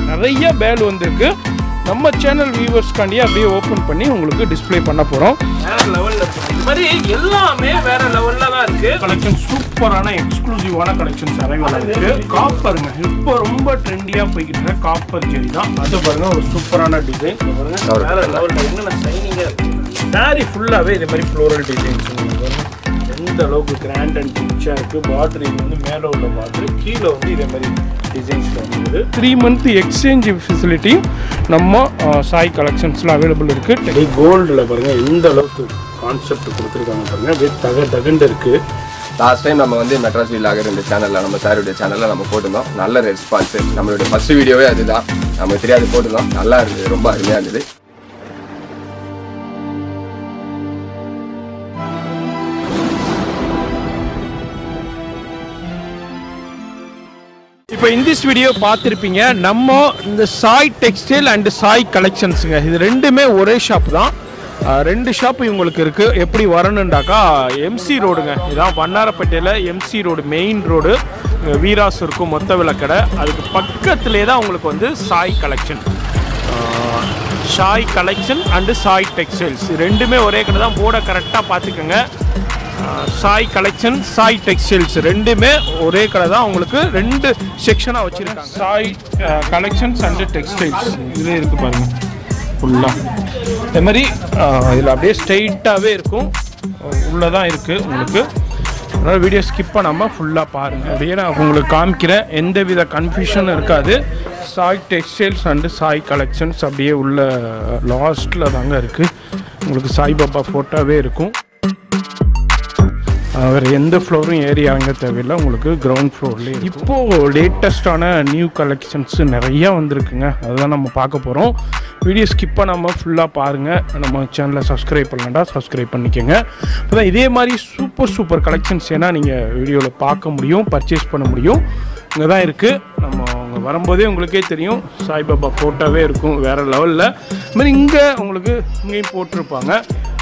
நிறைய பேல் வந்திருக்கு நம்ம சேனல் வியூவர்ஸ்க்காண்டி அப்படியே ஓப்பன் பண்ணி உங்களுக்கு டிஸ்ப்ளே பண்ண போகிறோம் வேற லெவலில் இருக்கு இது மாதிரி எல்லாமே வேற லெவலில் தான் இருக்கு கலெக்ஷன் சூப்பரான எக்ஸ்க்ளூசிவான கலெக்ஷன்ஸ் அரைவலாக இருக்கு காப்பருங்க இப்போ ரொம்ப ட்ரெண்டியாக போய்கிட்டு இருக்க காப்பர் ஜெரி தான் அது பாருங்க ஒரு சூப்பரான டிசைன் பாருங்க வேற லெவலில் என்னென்ன சைனிங்காக இருக்கு சாரி ஃபுல்லாகவே இதே மாதிரி ஃப்ளோரல் டிசைன்ஸ் பாருங்க எந்த அளவுக்கு கிராண்ட் அண்ட் ரிச்சாக இருக்குது பார்டர் இது வந்து மேலே உள்ள பார்டர் கீழே வந்து இதே மாதிரி டிசைன்ஸில் வந்துருது த்ரீ மந்த் எக்ஸ்சேஞ்ச் ஃபெசிலிட்டி நம்ம அஹ், சாய் கலெக்ஷன்ஸில் அவைலபிள் இருக்குது கோல்டில் பாருங்கள் எந்த அளவுக்கு கான்செப்ட் கொடுத்துருக்காங்க பாருங்கள் அப்படியே தக தகண்டு இருக்குது லாஸ்ட் டைம் நம்ம வந்து மெட்ராஸ் வீலாகர் இந்த சேனலில் நம்ம சாருடைய சேனலில் நம்ம போட்டிருந்தோம் நல்ல ரெஸ்பான்ஸ் நம்மளுடைய ஃபர்ஸ்ட் வீடியோவே அதுதான் நமக்கு தெரியாது போட்டிருந்தோம் நல்லா இருந்தது ரொம்ப அருமையாக இருந்தது இப்போ இந்திஸ் வீடியோ பார்த்துருப்பீங்க நம்ம இந்த சாய் டெக்ஸ்டைல் அண்ட் சாய் கலெக்ஷன்ஸுங்க இது ரெண்டுமே ஒரே ஷாப் தான் அஹ், ரெண்டு ஷாப் இவங்களுக்கு இருக்குது எப்படி வரணுண்டாக்கா எம்சி ரோடுங்க இதான் வண்ணாரப்பேட்டையில் MC road main road Veeras இருக்கும் மொத்த விளக்கடை அதுக்கு பக்கத்துலேயே தான் உங்களுக்கு வந்து Sai collection Sai collection and Sai textiles ரெண்டுமே ஒரே கடை தான் போர்டை கரெக்டாக பார்த்துக்கோங்க ஆஹ் சாய் கலெக்ஷன் சாய் டெக்ஸ்டைல்ஸ் ரெண்டுமே ஒரே கடை தான் உங்களுக்கு ரெண்டு செக்ஷனாக வச்சுருக்காங்க சாய் கலெக்ஷன்ஸ் அண்ட் டெக்ஸ்டைல்ஸ் இதுலேயே இருக்குது பாருங்க ஃபுல்லாக இந்த மாதிரி இதில் அப்படியே ஸ்ட்ரைட்டாகவே இருக்கும் உள்ளே தான் இருக்குது உங்களுக்கு அதனால் வீடியோ ஸ்கிப் பண்ணாமல் ஃபுல்லாக பாருங்கள் அப்படியே நான் உங்களுக்கு காமிக்கிறேன் எந்த வித கன்ஃபியூஷனும் இருக்காது Sai textiles and Sai collections அப்படியே உள்ள லாஸ்ட்டில் தாங்க இருக்குது உங்களுக்கு சாய்பாபா ஃபோட்டோவே இருக்கும் ஆஹ் வேறு எந்த ஃப்ளோரும் ஏறி இறங்க தேவையில்லை உங்களுக்கு கிரவுண்ட் ஃப்ளோர்லேயே இப்போது லேட்டஸ்டான நியூ கலெக்ஷன்ஸ் நிறையா வந்திருக்குங்க அதுதான் நம்ம பார்க்க போகிறோம் வீடியோ ஸ்கிப் பண்ணாமல் ஃபுல்லாக பாருங்கள் நம்ம சேனலை சப்ஸ்கிரைப் பண்ணலண்டா சப்ஸ்கிரைப் பண்ணிக்கோங்க அப்போ தான் இதே மாதிரி சூப்பர் சூப்பர் கலெக்ஷன்ஸ் ஏன்னா நீங்கள் வீடியோவில் பார்க்க முடியும் பர்ச்சேஸ் பண்ண முடியும் இங்கே தான் இருக்குது நம்ம அவங்க வரும்போதே உங்களுக்கே தெரியும் சாய்பாபா ஃபோட்டோவே இருக்கும் வேறு லெவலில் இது மாதிரி இங்கே உங்களுக்கு இங்கேயும் போட்டிருப்பாங்க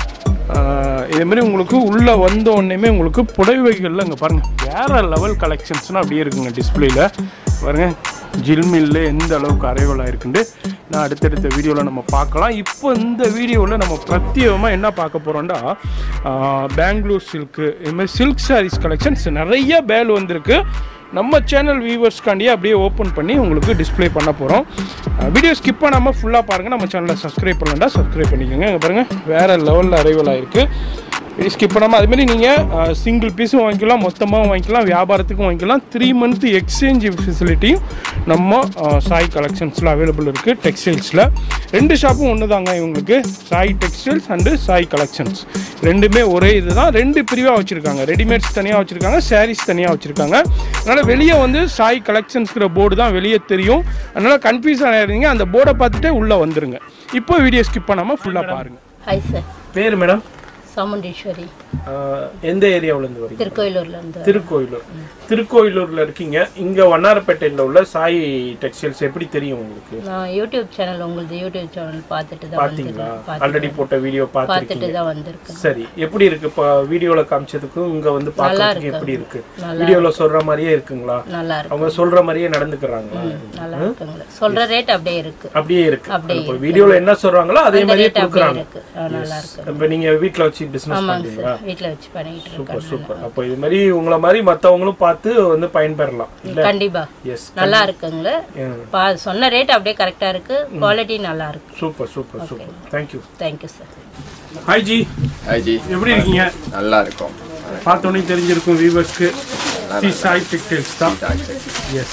ஆஹ் இதே மாதிரி உங்களுக்கு உள்ளே வந்த உடனேமே உங்களுக்கு புடவைகளில் இங்கே பாருங்கள் வேறு லெவல் கலெக்ஷன்ஸ்னால் அப்படியே இருக்குங்க டிஸ்பிளேயில் பாருங்கள் ஜில்மில்ல எந்த அளவுக்கு அரைவல் ஆயிருக்குண்டு நான் அடுத்தடுத்த வீடியோவில் நம்ம பார்க்கலாம் இப்போ இந்த வீடியோவில் நம்ம பிரத்யேகமாக என்ன பார்க்க போகிறோம்னா பெங்களூர் சில்க்கு இது மாதிரி சில்க் சாரீஸ் கலெக்ஷன்ஸ் நிறைய பேல் வந்திருக்கு நம்ம சேனல் வியூவர்ஸ்க்காண்டியே அப்படியே ஓப்பன் பண்ணி உங்களுக்கு டிஸ்ப்ளே பண்ண போகிறோம் வீடியோ ஸ்கிப் பண்ணாமல் ஃபுல்லாக பாருங்கள் நம்ம சேனலை சப்ஸ்கிரைப் பண்ணலண்டா சப்ஸ்கிரைப் பண்ணிக்கோங்க இங்கே பாருங்கள் வேறு லெவலில் அரைவல் ஆயிருக்கு வீடியோ ஸ்கிப் பண்ணாமல் அதுமாரி நீங்கள் சிங்கிள் பீஸும் வாங்கிக்கலாம் மொத்தமாகவும் வாங்கிக்கலாம் வியாபாரத்துக்கும் வாங்கிக்கலாம் த்ரீ மந்த் எக்ஸ்சேஞ்ச் ஃபெசிலிட்டியும் நம்ம அஹ், சாய் கலெக்ஷன்ஸில் அவைலபிள் இருக்குது டெக்ஸ்டைல்ஸில் ரெண்டு ஷாப்பும் ஒன்று தாங்க இவங்களுக்கு Sai textiles and Sai collections ரெண்டுமே ஒரே இதுதான் ரெண்டு பிரிவாக வச்சுருக்காங்க ரெடிமேட்ஸ் தனியாக வச்சுருக்காங்க சாரீஸ் தனியாக வச்சுருக்காங்க அதனால் வெளியே வந்து சாய் கலெக்ஷன்ஸ்கிற போர்டு தான் வெளியே தெரியும் அதனால் கன்ஃபியூஸ் ஆகிடுறீங்க அந்த போர்டை பார்த்துட்டே உள்ளே வந்துருங்க இப்போ வீடியோ ஸ்கிப் பண்ணாமல் ஃபுல்லாக பாருங்கள் ஹாய் சார் பேர் மேடம் சாமுண்டீஸ்வரி எந்த ஏரியாவிலேருந்து வரீங்க திருக்கோயிலூர்ல இருந்து திருக்கோயிலூர் திருக்கோயிலூர்ல இருக்கீங்க இங்க வண்ணாரப்பேட்டையில் உள்ள சாய் டெக்ஸ்டைல்ஸ் எப்படி தெரியும் உங்களுக்கு நான் யூடியூப் சேனல் உங்களது யூடியூப் சேனல் பார்த்துட்டு தான் பாத்தீங்களா வந்திருக்கேன் ஆல்ரெடி போட்ட வீடியோ பார்த்துட்டு பார்த்துருக்கீங்க தான் வந்திருக்கேன் சரி எப்படி இருக்கு இப்போ வீடியோல காமிச்சதுக்கும் இங்க வந்து பார்க்கறதுக்கு இருக்கு. எப்படி இருக்கு நல்லா வீடியோல சொல்ற மாதிரியே இருக்குங்களா நல்லா இருக்கு அவங்க சொல்ற மாதிரியே நடந்துக்கிறாங்களா நல்லா இருக்குங்களா சொல்ற ரேட் அப்படியே இருக்கு அப்படியே இருக்கு அப்படியே இப்போ வீடியோல என்ன சொல்றாங்களோ அதே அந்த மாதிரியே ரேட் அப்படியே கொடுக்குறாங்க இருக்கு ஆ, நல்லா இருக்கு இப்போ நீங்க வீட்ல வச்சு பிசினஸ் ஆமாங்க பண்றீங்களா சார் வீட்டில் வச்சு பண்ணிட்டு சூப்பர் இருக்கேன் சூப்பர் அப்போ இது மாதிரி உங்களை மாதிரி மத்தவங்களும் பார்த்து வந்து பயன்பெறலாம் இல்ல கண்டிப்பா எஸ் நல்லா இருக்குங்களா பா சொன்ன ரேட் அப்படியே கரெக்டா இருக்கு குவாலிட்டி நல்லா இருக்கு super super super thank you thank you sir hi ji hi ji எப்படி இருக்கீங்க நல்லா இருக்கும் பார்த்தோன்னே தெரிஞ்சிருக்கும் வியூவர்ஸ்க்கு ஸ்ரீ சாய் டெக்டைல்ஸ் தான் எஸ்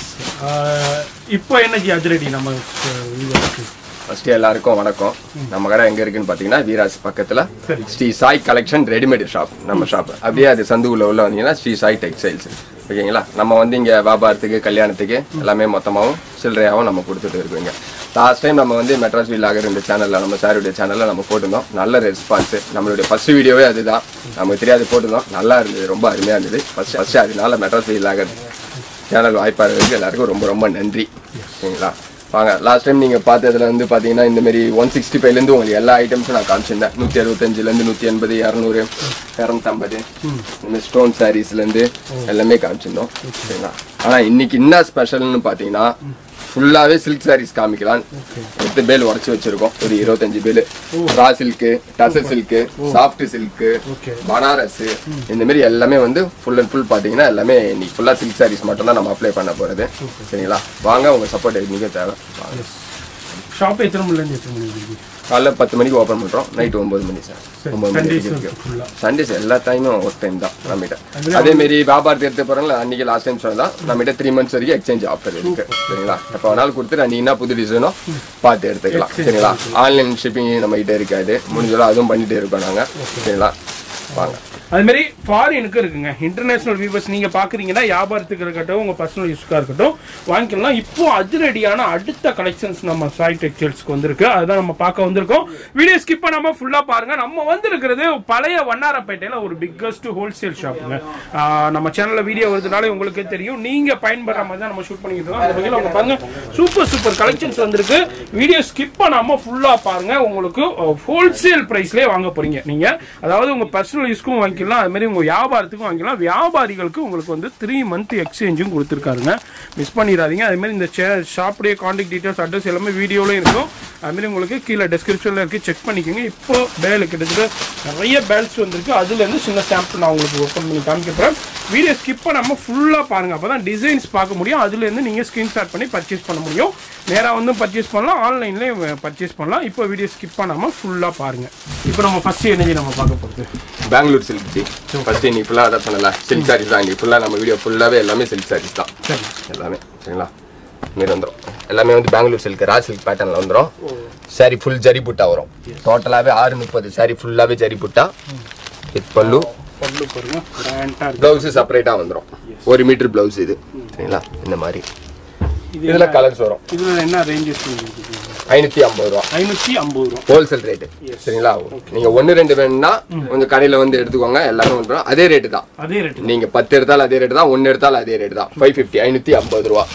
இப்போ என்ன ஜி அதிரடி நம்ம வியூவர்ஸ்க்கு ஃபர்ஸ்ட் எல்லாருக்கும் வணக்கம் நம்ம கடை எங்க இருக்குன்னு பாத்தீங்கன்னா வீராஸ் பக்கத்துல சரி. Shri Sai collection readymade shop நம்ம ஷாப் அப்படியே அது சந்துக்குள்ள உள்ள வந்தீங்கன்னா ஸ்ரீ சாய் டெக்ஸ்டைல்ஸ் ஓகேங்களா நம்ம வந்து இங்க வியாபாரத்துக்கு கல்யாணத்துக்கு எல்லாமே மொத்தமாகவும் சில்லறையாகவும் நம்ம கொடுத்துட்டு இருக்கோங்க லாஸ்ட் டைம் நம்ம வந்து மெட்ராஸ் வீலாகர் இந்த சேனல்ல நம்ம சாருடைய சேனல்ல நம்ம போட்டிருந்தோம் நல்ல ரெஸ்பான்ஸ் நம்மளுடைய ஃபர்ஸ்ட் வீடியோவே அதுதான் நமக்கு தெரியாது போட்டிருந்தோம் நல்லா இருந்தது ரொம்ப அருமையா இருந்தது ஃபர்ஸ்ட் ஃபர்ஸ்ட் அதனால மெட்ராஸ் வீலாகர் சேனல் வாய்ப்பாக இருக்கிறதுக்கு எல்லாருக்கும் ரொம்ப ரொம்ப நன்றி ஓகேங்களா வாங்க லாஸ்ட் டைம் நீங்கள் பார்த்ததுல வந்து பார்த்தீங்கன்னா இந்த மாதிரி ஒன் சிக்ஸ்டி ஃபைவ்லேருந்து உங்களுக்கு எல்லா ஐட்டம்ஸும் நான் காமிச்சிருந்தேன் நூற்றி அறுபத்தஞ்சிலேருந்து நூற்றி எண்பது இரநூறு இரநூத்தம்பது இந்த மாதிரி ஸ்டோன் சாரீஸ்லேருந்து எல்லாமே காமிச்சிருந்தோம் சரிங்களா ஆனால் இன்னைக்கு என்ன ஸ்பெஷல்னு பார்த்தீங்கன்னா ஃபுல்லாவே சில்க் சாரீஸ் காமிக்கலாம் எட்டு பேல் உடச்சி வச்சிருக்கோம் ஒரு இருபத்தஞ்சு bale raw silk tussar silk soft silk Okay. Banaras இந்த மாதிரி எல்லாமே வந்து ஃபுல் அண்ட் ஃபுல் பாத்தீங்கன்னா எல்லாமே இன்னைக்கு ஃபுல்லா சில்க் சாரீஸ் மட்டும் தான் நம்ம அப்ளை பண்ண போறது சரிங்களா வாங்க உங்க சப்போர்ட் மிக தேவை வாங்க. ஷாப் எத்தனை மணிலேருந்து எத்தனை மணி வரைக்கும் காலைல பத்து மணிக்கு ஓப்பன் பண்றோம் நைட் ஒன்பது மணி சார் ஒன்பது மணி சண்டேஸ் வரைக்கும் இருக்கு ஃபுல்லாக சண்டேஸ் எல்லா டைமும் ஒர்க் டைம் தான் நம்மகிட்ட அதே மாதிரி வியாபாரத்தை எடுத்து போறோம்ல அன்னைக்கு லாஸ்ட் டைம் சொன்னதா நம்மகிட்ட த்ரீ மந்த்ஸ் வரைக்கும் எக்ஸ்சேஞ்ச் ஆஃபர் இருக்கு சரிங்களா எப்போ வேணாலும் கொடுத்துட்டு அன்னைக்கு என்ன புது டிசைனோ பார்த்து எடுத்துக்கலாம் சரிங்களா ஆன்லைன் ஷிப்பிங் நம்ம கிட்ட இருக்காது முடிஞ்சாலும் அதுவும் பண்ணிட்டே இருக்கோம் நாங்க சரிங்களா வாங்க அது மாதிரி ஃபாரினுக்கு இருக்குங்க இன்டர்நேஷனல் வியூவர்ஸ் நீங்க பாக்குறீங்கன்னா வியாபாரத்துக்கு இருக்கட்டும் உங்க பர்சனல் யூஸ்க்கா இருக்கட்டும் வாங்கிக்கலாம் இப்போ அதிரடியான அடுத்த கலெக்ஷன்ஸ் நம்ம சாய் டெக்ஸ்டைல்ஸ்க்கு வந்திருக்கு அதுதான் நம்ம பார்க்க வந்திருக்கோம் வீடியோ ஸ்கிப் பண்ணாம ஃபுல்லா பாருங்க நம்ம வந்திருக்கிறது பழைய வண்ணாரப்பேட்டையில ஒரு பிக்கஸ்ட் ஹோல்சேல் ஷாப்புங்க ஆஹ் நம்ம சேனல்ல வீடியோ வருதுனால உங்களுக்கே தெரியும் நீங்க பயன்படுற மாதிரி தான் நம்ம ஷூட் பண்ணிக்கிட்டு இருக்கோம் அந்த வகையில் உங்க பாருங்க சூப்பர் சூப்பர் கலெக்ஷன்ஸ் வந்திருக்கு வீடியோ ஸ்கிப் பண்ணாம ஃபுல்லா பாருங்க உங்களுக்கு ஹோல்சேல் பிரைஸ்லயே வாங்க போறீங்க நீங்க அதாவது உங்க பர்சனல் யூஸ்க்கும் வாங்கிக்கலாம் அது மாதிரி உங்க வியாபாரத்துக்கும் வாங்கிக்கலாம் வியாபாரிகளுக்கு உங்களுக்கு வந்து த்ரீ மந்த் எக்ஸ்சேஞ்சும் கொடுத்துருக்காருங்க மிஸ் பண்ணிடாதீங்க அதே மாதிரி இந்த ஷாப்புடைய காண்டாக்ட் டீடைல்ஸ் அட்ரஸ் எல்லாமே வீடியோவில் இருக்கும் அது மாதிரி உங்களுக்கு கீழே டெஸ்கிரிப்ஷனில் இருக்கு செக் பண்ணிக்கோங்க இப்போ பேல் கிட்டத்தட்ட நிறைய பேல்ஸ் வந்திருக்கு அதுலேருந்து சின்ன சாம்பிள் நான் உங்களுக்கு ஓப்பன் பண்ணி காமிக்க போகிறேன் வீடியோ ஸ்கிப் பண்ணாமல் ஃபுல்லாக பாருங்கள் அப்போ தான் டிசைன்ஸ் பார்க்க முடியும் அதுலேருந்து நீங்கள் ஸ்க்ரீன்ஷாட் பண்ணி பர்ச்சேஸ் பண்ண முடியும் நேராக வந்து பர்ச்சேஸ் பண்ணலாம் ஆன்லைன்லேயே பர்ச்சேஸ் பண்ணலாம் இப்போ வீடியோ ஸ்கிப் பண்ணாமல் ஃபுல்லாக பாருங்கள் இப்போ நம்ம ஃபஸ்ட்டு எனர்ஜி நம்ம பார்க்க போகிறது பெங்களூர் சில்க் ஜி ஃபர்ஸ்ட் இன்னைக்கு ஃபுல்லா அதான் சொன்னல சில்க் சாரீஸ் தான் இன்னைக்கு ஃபுல்லா நம்ம வீடியோ ஃபுல்லாவே எல்லாமே சில்க் சாரீஸ் தான் சரி எல்லாமே சரிங்களா மாரி வந்துடும் எல்லாமே வந்து பெங்களூர் சில்க் ரா சில்க் பேட்டர்ல வந்துடும் சாரி ஃபுல் ஜரி புட்டா வரும் டோட்டலாவே ஆறு முப்பது சாரி ஃபுல்லாவே ஜரி புட்டா வித் பல்லு பல்லு பாருங்க கிராண்டாக இருக்கு பிளவுஸ் செப்பரேட்டா வந்துடும் ஒரு மீட்டர் பிளவுஸ் இது சரிங்களா இந்த மாதிரி இது இதுல கலர்ஸ் வரும் இதில் என்ன ரேஞ்சஸ் ஐநூத்தி ஐம்பது ரூபா ஐநூற்றி ஐம்பது ரூபா ஹோல்சேல் ரேட்டு சரிங்களா நீங்க ஒன்னு ரெண்டு வேணும்னா கொஞ்சம் கடையில வந்து எடுத்துக்கோங்க எல்லாரும் வந்துடும் அதே ரேட்டு தான் அதே ரேட்டு நீங்க பத்து எடுத்தாலும் அதே ரேட்டு தான் ஒன்னு எடுத்தாலும் அதே ரேட்டு தான் ஃபைவ் ஃபிஃப்டி ஐநூத்தி ஐம்பது ரூபா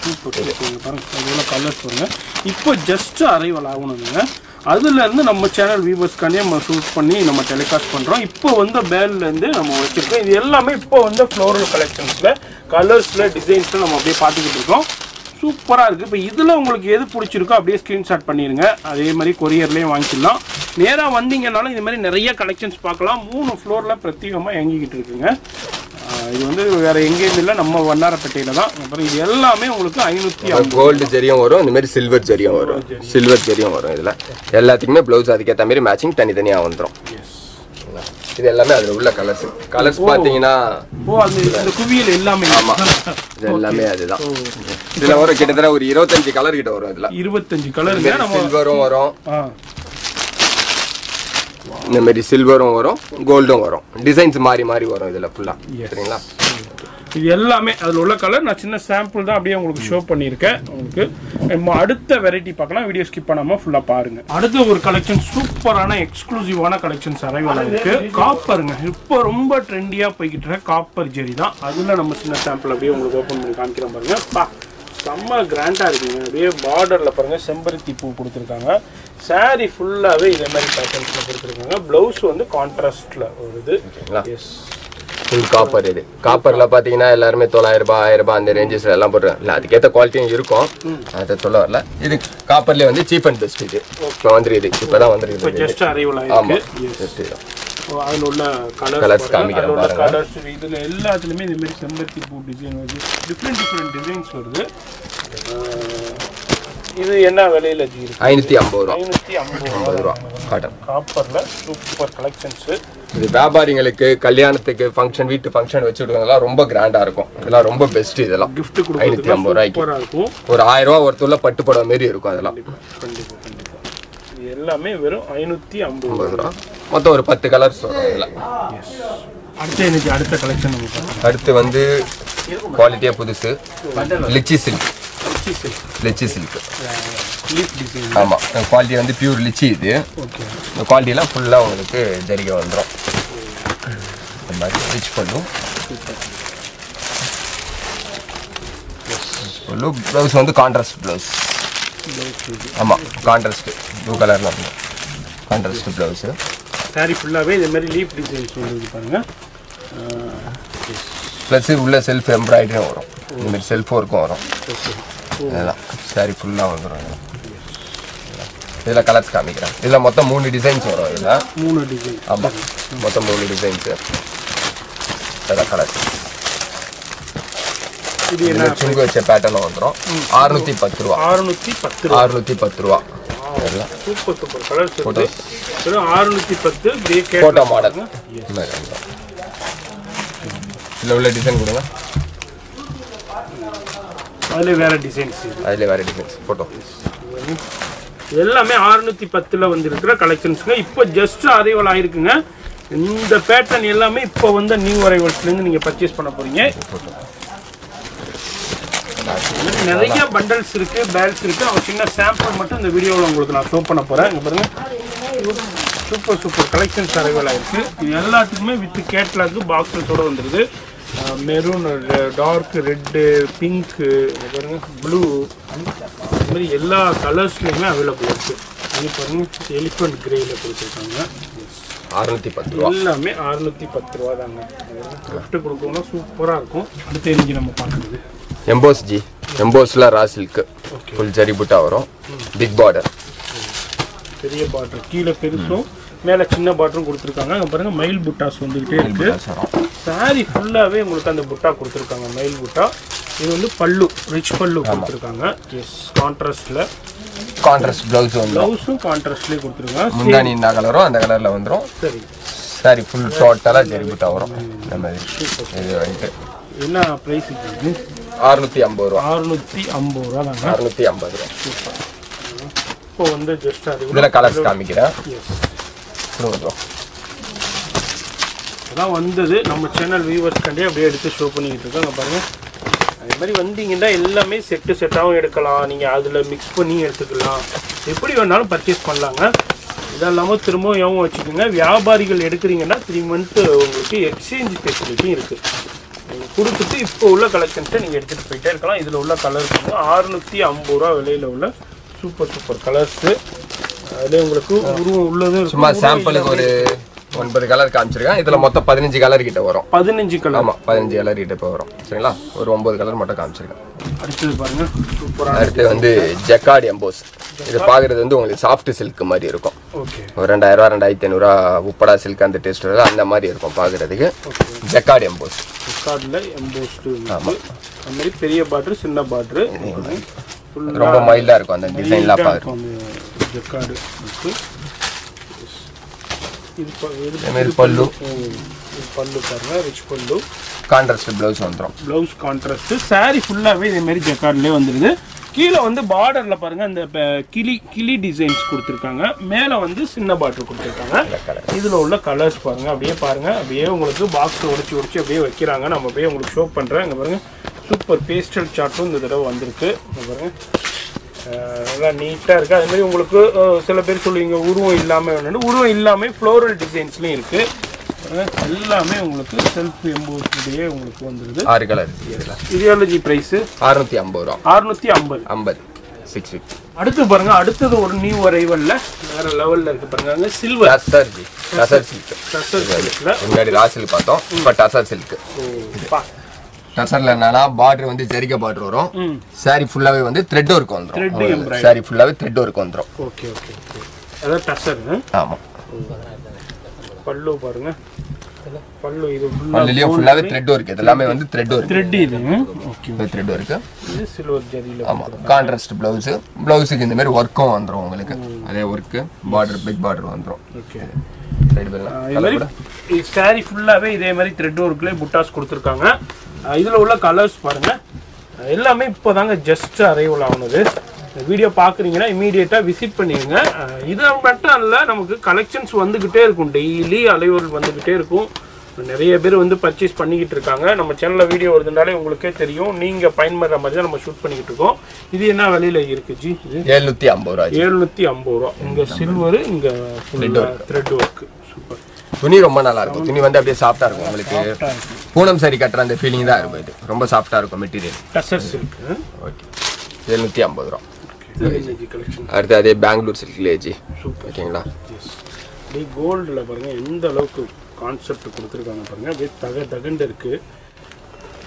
பாருங்க கலர்ஸ் பாருங்க இப்போ ஜஸ்ட் அரைவல் ஆகணுங்க அதுல இருந்து நம்ம சேனல் வியூவர்ஸ்க்கானே நம்ம ஷூட் பண்ணி நம்ம டெலிகாஸ்ட் பண்றோம் இப்போ வந்த பேல்ல இருந்து நம்ம வச்சிருக்கோம் இது எல்லாமே இப்போ வந்து ஃப்ளோரல் கலெக்ஷன்ஸ்ல கலர்ஸ்ல டிசைன்ஸ்ல நம்ம அப்படியே பார்த்துக்கிட்டு இருக்கோம் சூப்பராக இருக்குது இப்போ இதில் உங்களுக்கு எது பிடிச்சிருக்கோ அப்படியே ஸ்க்ரீன்ஷாட் பண்ணிடுங்க அதே மாதிரி கொரியர்லேயும் வாங்கிக்கலாம் நேராக வந்தீங்கனாலும் இது மாதிரி நிறைய கலெக்ஷன்ஸ் பார்க்கலாம் மூணு ஃப்ளோரில் பிரத்யேகமாக இயங்கிக்கிட்டு இருக்குங்க ஆஹ் இது வந்து வேற எங்கேயும் இல்லை நம்ம வண்ணாரப்பேட்டையில தான் அப்புறம் இது எல்லாமே உங்களுக்கு ஐநூற்றி கோல்டு ஜரியும் வரும் இந்த மாதிரி சில்வர் ஜரியும் வரும் சில்வர் ஜரியும் வரும் இதுல எல்லாத்துக்குமே பிளவுஸ் அதுக்கேற்ற மாதிரி மேட்சிங் தனித்தனியா வந்துடும் இது எல்லாமே அதுல உள்ள கலர்ஸ் கலர்ஸ் பாத்தீங்கன்னா ஓ அந்த இந்த குவியல் எல்லாமே ஆமா இது எல்லாமே அதுதான் இதுல வரும் கிட்டத்தட்ட ஒரு இருபத்தஞ்சு கலர் கிட்ட வரும் இதுல இருபத்தஞ்சு கலருங்க நம்ம சில்வரும் வரும் ஆ இந்த மாதிரி சில்வரும் வரும் கோல்டும் வரும் டிசைன்ஸ் மாறி மாறி வரும் இதுல ஃபுல்லா சரிங்களா இது எல்லாமே அதில் உள்ள கலர் நான் சின்ன சாம்பிள் தான் அப்படியே உங்களுக்கு ஷோ பண்ணியிருக்கேன் உங்களுக்கு நம்ம அடுத்த வெரைட்டி பார்க்கலாம் வீடியோ ஸ்கிப் பண்ணாம ஃபுல்லாக பாருங்க அடுத்த ஒரு கலெக்ஷன் சூப்பரான எக்ஸ்க்ளூசிவான கலெக்ஷன்ஸ் அரைவல் இருக்கு காப்பருங்க இப்போ ரொம்ப ட்ரெண்டியாக போய்கிட்டு இருக்க காப்பர் ஜெரி தான் அதில் நம்ம சின்ன சாம்பிள் அப்படியே உங்களுக்கு ஓப்பன் பண்ணி காமிக்கிறோம் பாருங்க பா செம்ம கிராண்டாக இருக்குங்க அப்படியே பார்டரில் பாருங்க செம்பருத்தி பூ கொடுத்துருக்காங்க saree ஃபுல்லாகவே இதே மாதிரி பேட்டர்ன்ஸில் கொடுத்துருக்காங்க ப்ளவுஸ் வந்து கான்ட்ராஸ்டில் வருது எஸ் ஃபுல் காப்பர் இது காப்பர்ல பாத்தீங்கன்னா எல்லாருமே தொள்ளாயிரம் ரூபாய் ஆயிரம் ரூபாய் அந்த ரேஞ்சஸ்ல எல்லாம் போட்டுருக்காங்க இல்ல அதுக்கேற்ற குவாலிட்டியும் இருக்கும் அதை சொல்ல வரல இது காப்பர்ல வந்து சீப் அண்ட் பெஸ்ட் இது இப்போ வந்துருக்குது இப்பதான் வந்துருக்குது இது. ஜஸ்ட் அரைவல் ஆமா ஆயிருக்கு just இதுதான். அதில் உள்ள கலர்ஸ் Colours காமிக்கிறேன் அதில் உள்ள பாருங்க. கலர்ஸ் இதில் எல்லாத்துலேயுமே இந்த மாதிரி செம்பருத்தி பூ டிசைன் வருது டிஃப்ரெண்ட் டிஃப்ரெண்ட் டிசைன்ஸ் வருது அஹ் இது என்ன விலையில ஜி இருக்கு ஐநூத்தி ஐம்பது ரூபா ஐநூற்றி ஐம்பது ஐம்பது ரூபா ரூபா காட்டன் காப்பரில் சூப்பர் கலெக்ஷன்ஸு இது வியாபாரிங்களுக்கு கல்யாணத்துக்கு ஃபங்க்ஷன் வீட்டு ஃபங்க்ஷன் வச்சு விடுவாங்கலாம் ரொம்ப கிராண்டா இருக்கும் இதெல்லாம் ரொம்ப பெஸ்ட் இதெல்லாம் கிஃப்ட் ஐநூத்தி கொடுக்குறதுக்கு ஐம்பது ரூபாய்க்கு சூப்பராக இருக்கும் ஒரு ஆயிரம் ரூபா ஒருத்தர்ல பட்டு புடவை மாரி இருக்கும் அதெல்லாம் கண்டிப்பாக கண்டிப்பாக இது எல்லாமே வெறும் ஐநூற்றி ஐம்பது ஐம்பது ரூபா மொத்தம் ஒரு பத்து கலர்ஸ் வரும் இதுல அடுத்த இன்னைக்கு அடுத்த கலெக்ஷன் நம்ம பார்க்கலாம் அடுத்து வந்து குவாலிட்டியா புதுசு lychee silk lychee silk leaf design ஆமா குவாலிட்டி வந்து பியூர் லிச்சி இது ஓகே இந்த குவாலிட்டிலாம் ஃபுல்லாக உங்களுக்கு ஜரிகை வந்துடும் இந்த மாதிரி ரிச் பண்ணும் பல்லு ப்ளவுஸ் வந்து கான்ட்ராஸ்ட் ப்ளவுஸ் ஆமாம் கான்ட்ராஸ்ட் ப்ளூ கலரில் வந்துடும் கான்ட்ராஸ்ட் ப்ளவுஸு சாரி ஃபுல்லாகவே இதே மாதிரி லீஃப் டிசைன்ஸ் வந்து பாருங்க ப்ளஸ் உள்ள செல்ஃப் எம்ப்ராய்டரியும் வரும் இந்த மாதிரி செல்ஃப் ஒர்க்கும் வரும் இதெல்லாம் சாரி ஃபுல்லாக வந்துடும் இதெல்லாம் இதில் கலர்ஸ் காமிக்கிறேன் இதில் மொத்தம் மூணு டிசைன்ஸ் வரும் இதில் மூணு டிசைன் ஆமாம் மொத்தம் மூணு டிசைன்ஸு இதெல்லாம் கலர்ஸ் இது என்ன இதில் சுங்கு வச்ச பேட்டர்னும் வந்துடும் அறுநூற்றி பத்து ரூபா அறுநூத்தி பத்து ரூபா அறுநூற்றி பத்து ரூபா இதெல்லாம் சூப்பர் சூப்பர் கலர்ஸ் இருக்கு வெறும் அறுநூத்தி பத்து இப்படியே ஃபோட்டோ கேட்டு மாடல் இதில் உள்ள டிசைன் கொடுங்க அதுல வேற டிசைன்ஸ் இது அதில் வேறு டிசைன்ஸ் ஃபோட்டோ எல்லாமே அறுநூத்தி பத்துல வந்து இருக்கிற கலெக்ஷன்ஸ்ங்க இப்போ ஜஸ்ட் அரைவல் ஆயிருக்குங்க இந்த பேட்டர்ன் எல்லாமே இப்போ வந்த நியூ அரைவல்ஸ்ல இருந்து நீங்க பர்ச்சேஸ் பண்ண போறீங்க நிறைய பண்டல்ஸ் இருக்கு பேல்ஸ் இருக்கு அவங்க சின்ன சாம்பிள் மட்டும் இந்த வீடியோவில் உங்களுக்கு நான் ஷோ பண்ண போறேன் இங்க பாருங்க சூப்பர் சூப்பர் கலெக்ஷன்ஸ் அரைவல் ஆயிருக்கு இது எல்லாத்துக்குமே வித் கேட்லாக் பாக்ஸஸோட வந்துருது மெரூன் டார்க் ரெட்டு பிங்க்கு பாருங்க ப்ளூ இந்த மாதிரி எல்லா கலர்ஸ்லையுமே அவைலபிள் இருக்கு இது பாருங்க எலிஃபண்ட் கிரேல கொடுத்துருக்காங்க அறுநூற்றி பத்து ரூபா எல்லாமே அறுநூத்தி பத்து ரூபா தாங்க கிஃப்ட் கொடுக்கணும்னா சூப்பராக இருக்கும் அடுத்து இன்னைக்கு நம்ம பார்க்குறது எம்போஸ் ஜி எம்போஸில் raw silk full zari butta வரும் பிக் பார்டர் பெரிய பாட்டில் கீழே பெருசும் மேலே சின்ன பாட்டிலும் கொடுத்துருக்காங்க அங்கே பாருங்க மயில் புட்டாஸ் வந்துகிட்டே இருக்கு வரும் சாரி ஃபுல்லாகவே உங்களுக்கு அந்த புட்டா கொடுத்துருக்காங்க மயில் புட்டா இது வந்து பல்லு ரிச் பல்லு கொடுத்துருக்காங்க எஸ் கான்ட்ராஸ்டில் கான்ட்ராஸ்ட் ப்ளவுஸ் வந்துடும் ப்ளவுஸும் கான்ட்ராஸ்ட்லேயே கொடுத்துருக்காங்க முந்தானி என்ன கலரோ அந்த கலரில் வந்துடும் சரி சாரி ஃபுல் டோட்டலாக ஜரி புட்டா வரும் இந்த மாதிரி இது வந்துட்டு என்ன ப்ரைஸ் இது அறுநூற்றி ஐம்பது ரூபா அறுநூத்தி ஐம்பது ரூபா தாங்க அறுநூற்றி ஐம்பது ரூபா இப்போ வந்து ஜஸ்ட் அது இதில் கலர்ஸ் காமிக்கிறேன் எஸ் கொடுங்க bro. அதான் வந்தது நம்ம சேனல் வியூவர்ஸ்க்காண்டி அப்படியே எடுத்து ஷோ பண்ணிக்கிட்டு இருக்கோம் பாருங்க அதே மாதிரி வந்தீங்கன்னா எல்லாமே செட்டு செட்டாகவும் எடுக்கலாம் நீங்கள் அதில் மிக்ஸ் பண்ணி எடுத்துக்கலாம் எப்படி வேணாலும் பர்ச்சேஸ் பண்ணலாங்க இதெல்லாம் இல்லாமல் திரும்பவும் ஞாபகம் வச்சுக்கோங்க வியாபாரிகள் எடுக்கிறீங்கன்னா த்ரீ மந்த்து உங்களுக்கு எக்ஸ்சேஞ்ச் ஃபெசிலிட்டியும் இருக்குது நீங்கள் கொடுத்துட்டு இப்போ உள்ள கலெக்ஷன்ஸை நீங்கள் எடுத்துகிட்டு போயிட்டே இருக்கலாம் இதில் உள்ள கலர்ஸ் வந்து அறுநூற்றி ஐம்பது ரூபா விலையில் உள்ள சூப்பர் சூப்பர் கலர்ஸு அதில் உங்களுக்கு உருவம் உள்ளதும் இருக்கும், சும்மா உருவம் சாம்பிளுக்கு ஒரு ஒன்பது கலர் காமிச்சிருக்கேன் இதில் மொத்தம் பதினஞ்சு கலர் கிட்ட வரும் பதினஞ்சு கலர் ஆமாம் பதினஞ்சு கலர் கிட்ட இப்போ வரும் சரிங்களா ஒரு ஒன்பது கலர் மட்டும் காமிச்சிருக்கேன் அடுத்தது பாருங்க சூப்பரான அடுத்து வந்து ஜக்கார்டு எம்போஸ் இது பார்க்குறது வந்து உங்களுக்கு சாஃப்ட் சில்க் மாதிரி இருக்கும் ஓகே ஒரு ரெண்டாயிரூவா ரெண்டாயிரத்தி ஐநூறுரூவா உப்படா சில்க் அந்த டேஸ்ட் வருது அந்த மாதிரி இருக்கும் பார்க்குறதுக்கு ஜக்கார்டு எம்போஸ் கார்டில் எம்போஸ்டு அது மாதிரி பெரிய பாட்ரு சின்ன பாட்ரு ரொம்ப மைல்டாக இருக்கும் அந்த டிசைன்லாம் பார்க்குறது அந்த ஜக்கார்டு இருக்கு இது ப- இது இதேமாரி பல்லு ம், இது பல்லு பாருங்க ரிச் பல்லு கான்ட்ராஸ்ட் ப்ளவுஸ் வந்துடும் ப்ளவுஸ் கான்ட்ராஸ்ட் saree ஃபுல்லாகவே இதே மாதிரி ஜக்கார்ட்லேயே வந்துடுது கீழே வந்து பார்டரில் பாருங்க அந்த ப- கிளி கிளி டிசைன்ஸ் கொடுத்துருக்காங்க மேலே வந்து சின்ன பாட்ரு கொடுத்துருக்காங்க இதில் உள்ள கலர்ஸ் பாருங்க அப்படியே பாருங்க அப்படியே உங்களுக்கு பாக்ஸ் உடைச்சி உடைச்சி அப்படியே வைக்கிறாங்க நம்ம அப்படியே உங்களுக்கு ஷோ பண்ணுறேன் இங்கே பாருங்க சூப்பர் பேஸ்டல் சார்ட்டும் இந்த தடவை வந்திருக்கு இங்க பாருங்க அஹ் நல்லா நீட்டாக இருக்குது அதே மாதிரி உங்களுக்கு அஹ், சில பேர் சொல்லுவீங்க உருவம் இல்லாமல் வேணும்னு உருவம் இல்லாமல் ஃப்ளோரல் டிசைன்ஸ்லையும் இருக்குது எல்லாமே உங்களுக்கு செல்ஃப் எம்போஸ்லேயே உங்களுக்கு வந்துடுது ஆறு கலர் இதில் இடியாலஜி ப்ரைஸு அறுநூற்றி ஐம்பது ரூபா அறுநூத்தி ஐம்பது ஐம்பது சிக்ஸ் ஃபிஃப்டி அடுத்து பாருங்க அடுத்தது ஒரு நியூ அரைவல்ல வேற லெவல்ல இருக்கு பாருங்க அங்க சில்வர் டசர் ஜி டசர் சில்க் டசர் சில்க்ல முன்னாடி ரா சில்க் பார்த்தோம் இப்போ டசர் சில்க் டசர்ல என்னன்னா பார்டர் வந்து ஜரிகை பார்டர் வரும் ம் சாரி ஃபுல்லாவே வந்து த்ரெட் ஒர்க் Thread வந்துடும் embroidery. சாரி ஃபுல்லாவே த்ரெட் ஒர்க் வந்துடும் ஓகே ஓகே ஓகே அதான் டசர் ஆமா பல்லு பாருங்க பல்லு இது பல்லுலயும் ஃபுல்லாவே த்ரெட் ஒர்க் இது எல்லாமே வந்து த்ரெட் ஒர்க் த்ரெட் இது ஓகே த்ரெட் ஒர்க் இது சில்வர் ஜரியில ஆமா கான்ட்ராஸ்ட் பிளவுஸ் பிளவுஸுக்கு இந்த மாதிரி ஒர்க்கும் வந்துரும் உங்களுக்கு அதே ஒர்க் பார்டர் பிக் பார்டர் வந்துரும் ஓகே சைடு பெல்லாம் இது மாதிரி சாரி ஃபுல்லாவே இதே மாதிரி த்ரெட் ஒர்க்ல புட்டாஸ் கொடுத்துருக்காங்க அஹ் இதுல உள்ள கலர்ஸ் பாருங்க அஹ் எல்லாமே இப்போதாங்க ஜஸ்ட் அரைவல் ஆகுனது வீடியோ பார்க்குறீங்கன்னா இமீடியட்டாக விசிட் பண்ணிடுங்க அஹ் இது மட்டும் இல்லை நமக்கு கலெக்ஷன்ஸ் வந்துக்கிட்டே இருக்கும் டெய்லி அலைவல் வந்துக்கிட்டே இருக்கும் நிறைய பேர் வந்து பர்ச்சேஸ் பண்ணிக்கிட்டு இருக்காங்க நம்ம சேனலில் வீடியோ வருதுனாலே உங்களுக்கே தெரியும் நீங்கள் பயன்படுற மாதிரி தான் நம்ம ஷூட் பண்ணிக்கிட்டு இருக்கோம் இது என்ன விலையில இருக்கு ஜி இது எழுநூத்தி ஐம்பது ரூபா எழுநூற்றி ஐம்பது ரூபா இங்கே சில்வர் இங்கே த்ரெட் ஒர்க் சூப்பர் துணி ரொம்ப நல்லா இருக்கும் துணி வந்து அப்படியே சாஃப்டா இருக்கும் உங்களுக்கு பூனம் சரி கட்டுற அந்த ஃபீலிங் தான் இருக்கும் இது ரொம்ப சாஃப்டா இருக்கும் மெட்டீரியல் டசர் சில்க் ஓகே எழுநூத்தி ஐம்பது ரூபா கலெக்ஷன் அடுத்து அதே பெங்களூர் சில்க்லேயே ஜி ஓகேங்களா அப்படியே கோல்டில் பாருங்க எந்த அளவுக்கு கான்செப்ட் கொடுத்துருக்காங்க பாருங்க அப்படியே தக தகண்டு இருக்கு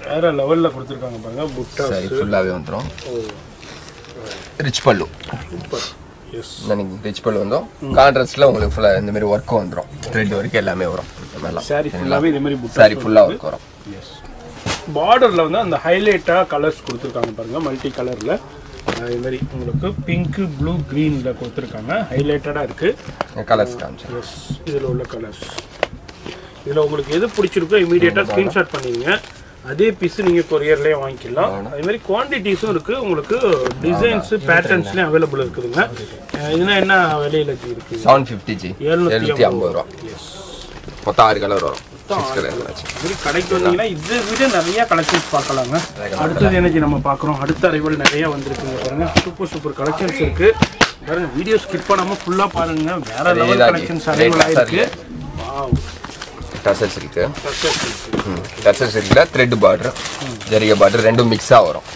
வேற லெவலில் கொடுத்துருக்காங்க பாருங்க புட்டா சரி ஃபுல்லாகவே வந்துடும் ரிச் பல்லு சூப்பர் எஸ் எனக்கு ரிச் பல்லு வந்துடும் கான்ட்ராஸ்டில் உங்களுக்கு ஃபுல்லாக இந்த மாதிரி ஒர்க்கும் வந்துடும் த்ரெட் வரைக்கும் எல்லாமே வரும் இந்த மாதிரிலாம் சாரி ஃபுல்லாகவே இதே மாதிரி புட்டா சாரி ஃபுல்லாக ஒர்க் வரும் எஸ் பார்டரில் வந்து அந்த ஹைலைட்டாக கலர்ஸ் கொடுத்துருக்காங்க பாருங்க மல்டி கலரில் அதே மாதிரி உங்களுக்கு பிங்க்கு ப்ளூ க்ரீனில் கொடுத்துருக்காங்க ஹைலைட்டடாக இருக்குது கலர்ஸ் காமிச்சேன் எஸ் இதில் உள்ள கலர்ஸ் இதில் உங்களுக்கு எது பிடிச்சிருக்கோ இமீடியட்டாக ஸ்க்ரீன்ஷாட் பண்ணிடுங்க அதே பீஸ் நீங்கள் கொரியர்லேயே வாங்கிக்கலாம் அதே மாதிரி குவான்டிட்டிஸும் இருக்குது உங்களுக்கு டிசைன்ஸு பேட்டர்ன்ஸ்லேயும் அவைலபிள் இருக்குதுங்க அஹ் இதுனா என்ன விலையில இருக்குது செவன் ஃபிஃப்டி ஜி எழுநூத்தி எழுநூற்றி ஐம்பது ரூபா எஸ் மொத்தம் ஆறு கலர் வரும் சிக்ஸ் கலர் ஆச்சு மாதிரி கடைக்கு வந்தீங்கன்னா இதை விட நிறைய கலெக்ஷன்ஸ் பார்க்கலாங்க அடுத்தது எனக்கு நம்ம பார்க்குறோம் அடுத்த அரைவல் நிறைய வந்திருக்குங்க பாருங்க சூப்பர் சூப்பர் கலெக்ஷன்ஸ் இருக்கு பாருங்க வீடியோ ஸ்கிப் பண்ணாம ஃபுல்லா பாருங்க வேற லெவல் இதா கலெக்ஷன்ஸ் ஜி. அரைவல் Great ஆயிருக்கு வாவ் டசல்ஸ் இருக்கு success இருக்கு. டசல்ஸ் இருக்குல்ல த்ரெட் பார்டர் ஜரிகை பார்டர் ரெண்டும் மிக்ஸாக வரும்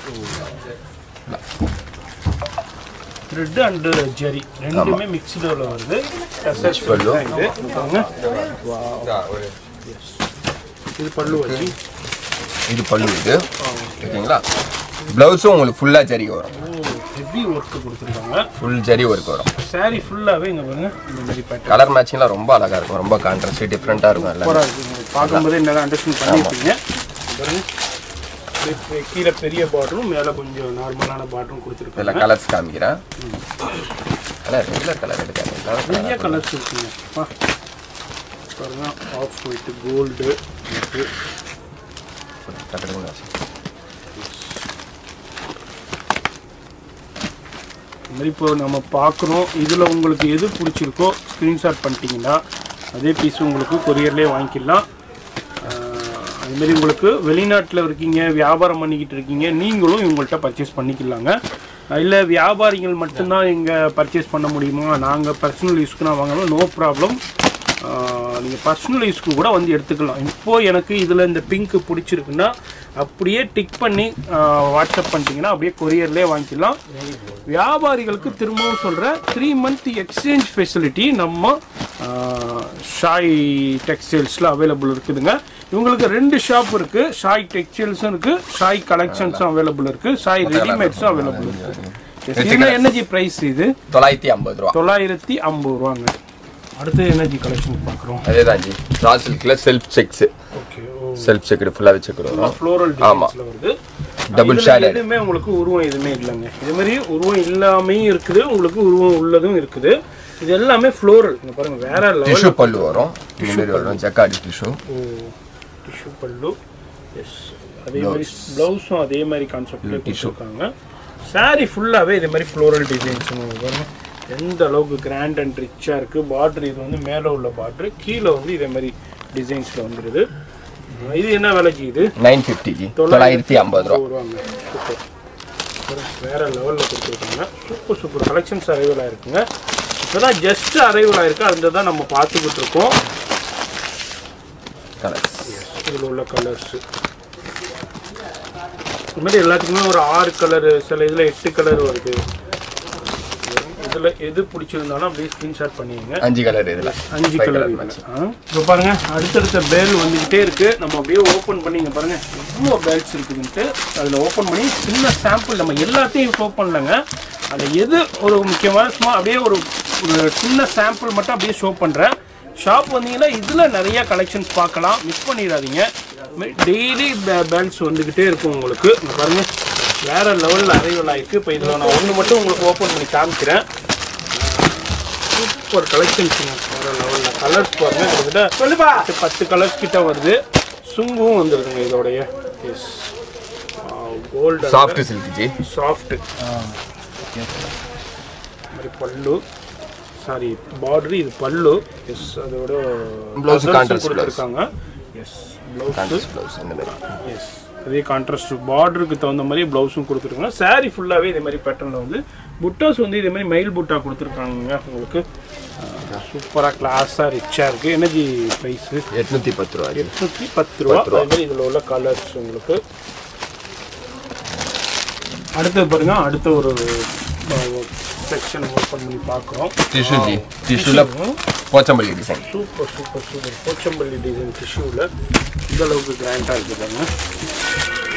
Thread and ஜெரி ரெண்டுமே மிக்ஸ்டில் வருது Success பல்லு. தான் இது இது பாருங்க இது பல்லு வச்சு இது பல்லு இது ஓகேங்களா ப்ளவுஸும் உங்களுக்கு ஃபுல்லாக ஜரிகை வரும் ஹெவி ஒர்க் கொடுத்துருக்காங்க ஃபுல் ஜரி ஒர்க் வரும் saree ஃபுல்லாகவே இங்கே பாருங்க இந்த மாதிரி பேட்டர்ன் கலர் மேட்சிங்லாம் ரொம்ப அழகா இருக்கும் ரொம்ப கான்ட்ராஸ்ட் டிஃப்ரெண்ட்டாக இருக்கும் எல்லாம் சூப்பராக இருக்குது உங்களுக்கு பார்க்கும்போதே நல்லா அண்டர்ஸ்டாண்ட் பண்ணியிருப்பீங்க பாருங்க அப்படியே கீழே பெரிய பார்டரும் மேலே கொஞ்சம் நார்மலான பார்டரும் கொடுத்துருக்காங்க இதில் கலர்ஸ் காமிக்கிறேன் கலர் ரெகுலர் கலர் எடுக்காங்க நிறைய கலர்ஸ் இருக்குங்க பா. பாருங்க ஆஃப் ஒயிட் கோல்டு இந்த மாதிரி இப்போ நம்ம பார்க்குறோம் இதில் உங்களுக்கு எது பிடிச்சிருக்கோ ஸ்க்ரீன்ஷாட் பண்ணிட்டீங்கன்னா அதே பீஸ் உங்களுக்கு கொரியர்லேயே வாங்கிக்கலாம் ஆஹ் அது மாதிரி உங்களுக்கு வெளிநாட்டில் இருக்கீங்க வியாபாரம் பண்ணிக்கிட்டு இருக்கீங்க நீங்களும் இவங்கள்ட்ட பர்ச்சேஸ் பண்ணிக்கலாங்க இல்லை வியாபாரிகள் மட்டும்தான் இங்கே பர்ச்சேஸ் பண்ண முடியுமா நாங்கள் பர்சனல் யூஸ்க்கு நான் வாங்கணும் நோ ப்ராப்ளம் நீங்கள் பர்சனல் யூஸ்க்கு கூட வந்து எடுத்துக்கலாம் இப்போது எனக்கு இதில் இந்த பிங்க் பிடிச்சிருக்குன்னா அப்படியே டிக் பண்ணி வாட்ஸ்அப் பண்ணிட்டீங்கன்னா அப்படியே கொரியர்லேயே வாங்கிக்கலாம் வியாபாரிகளுக்கு திரும்பவும் சொல்கிறேன் த்ரீ மந்த் எக்ஸ்சேஞ்ச் ஃபெசிலிட்டி நம்ம ஆஹ், ஷாய் டெக்ஸ்டைல்ஸில் அவைலபிள் இருக்குதுங்க இவங்களுக்கு ரெண்டு ஷாப் இருக்கு ஷாய் டெக்ஸ்டைல்ஸும் இருக்கு ஷாய் கலெக்ஷன்ஸும் அவைலபிள் இருக்கு ஷாய் ரெடிமேட்ஸும் அவைலபிள் இருக்கு என்ன எனர்ஜி பிரைஸ் இது தொள்ளாயிரத்தி ஐம்பது ரூபா தொள்ளாயிரத்தி ஐம்பது ரூபாங்க அடுத்து எனர்ஜி கலெக்ஷன் பார்க்குறோம் அதே தான் ஜி ரா சில்கில் self checks okay self checked ஃபுல்லாகவே செக்குடு வரும் ஃப்ளோரல் ஆமா. டிசைன்ஸ்ல வருது Double இதுல shaded. எதுவுமே உங்களுக்கு உருவம் எதுவுமே இல்லைங்க இது மாதிரி உருவம் இல்லாமையும் இருக்குது உங்களுக்கு உருவம் உள்ளதும் இருக்குது இது எல்லாமே ஃப்ளோரல் இங்க பாருங்க வேற லெவல் டிஷ்யூ பல்லு வரும் இந்த மாதிரி வரும் jacquard tissue tissue pallu yes அதே மாதிரி ப்ளவுஸும் அதே மாதிரி கான்செப்ட்ல கொடுத்துருக்காங்க saree ஃபுல்லாகவே இதே மாதிரி ஃப்ளோரல் டிசைன்ஸ் பாருங்க எந்த அளவுக்கு கிராண்ட் அண்ட் ரிச்சாக இருக்குது பார்டர் இது வந்து மேலே உள்ள பார்டர் கீழே வந்து இதே மாதிரி டிசைன்ஸில் வந்துடுது இது என்ன விலைக்கு இது நைன் ஃபிஃப்டி ஜி தொள்ளாயிரத்தி ஐம்பது ரூபா வருவாங்க சூப்பர் வேற லெவலில் கொடுத்துருக்காங்க சூப்பர் சூப்பர் கலெக்ஷன்ஸ் அரைவல் ஆயிருக்குங்க இப்போ தான் ஜஸ்ட் அரைவல் ஆயிருக்கு அந்த தான் நம்ம பார்த்துக்கிட்டு இருக்கோம் கலர்ஸ் இதில் உள்ள கலர்ஸ் இது மாதிரி எல்லாத்துக்குமே ஒரு ஆறு கலர் சில இதில் எட்டு கலர் வருது இதில் எது பிடிச்சிருந்தாலும் அப்படியே ஸ்க்ரீன்ஷாட் பண்ணிடுங்க அஞ்சு கலர் இதில் அஞ்சு Five கலர் colour match. இப்போ பாருங்க அடுத்தடுத்த பேல் வந்துக்கிட்டே இருக்கு நம்ம அப்படியே ஓப்பன் பண்ணிங்க பாருங்க எவ்வளோ பேல்ஸ் இருக்குதுன்ட்டு அதில் ஓப்பன் பண்ணி சின்ன சாம்பிள் நம்ம எல்லாத்தையும் ஷோ பண்ணலங்க அதில் எது ஒரு முக்கியமான சும்மா அப்படியே ஒரு ஒரு சின்ன சாம்பிள் மட்டும் அப்படியே ஷோ பண்ணுறேன் ஷாப் வந்தீங்கன்னா இதில் நிறைய கலெக்ஷன்ஸ் பார்க்கலாம் மிஸ் பண்ணிடாதீங்க டெய்லி பேல்ஸ் வந்துக்கிட்டே இருக்கும் உங்களுக்கு இங்க பாருங்க வேற லெவலில் அரைவல் ஆயிருக்கு இப்போ இதில் நான் ஒன்று மட்டும் உங்களுக்கு ஓப்பன் பண்ணி காமிக்கிறேன் சூப்பர் கலெக்ஷன்ஸுங்க வேற லெவலில் கலர்ஸ் பாருங்க கிட்டத்தட்ட சொல்லுப்பா பத்து கலர்ஸ் கிட்ட வருது சுங்கும் வந்துருதுங்க இதோடைய yes gold soft silk ji soft மாதிரி பல்லு சாரி பார்டர் இது பல்லு எஸ் அதோட Blouse buttons contrast blouse. கொடுத்துருக்காங்க எஸ் ப்ளவுஸ் கான்ட்ராஸ்ட் ப்ளவுஸ் இந்த மாதிரி எஸ் அதே கான்ட்ராஸ்ட் பார்டருக்கு தகுந்த மாதிரி ப்ளவுஸும் கொடுத்துருக்காங்க saree ஃபுல்லாகவே இதே மாதிரி பேட்டர்னில் வந்து புட்டாஸ் வந்து இதே மாதிரி மயில் புட்டா கொடுத்துருக்காங்க உங்களுக்கு சூப்பராக கிளாஸாக ரிச்சாக இருக்குது எனர்ஜி ப்ரைஸு எட்நூத்தி பத்து ரூபா ஜி எட்நூற்றி பத்து ரூபா அதே மாதிரி இதில் உள்ள கலர்ஸ் உங்களுக்கு அடுத்தது பாருங்க அடுத்த ஒரு செக்ஷன் ஓப்பன் பண்ணி பார்க்குறோம் டிஷ்யூ ஜி டிஷ்யூல Pochampally design super super super Pochampally design டிஷ்யூவில் இந்த அளவுக்கு கிராண்டாக இருக்குதாங்க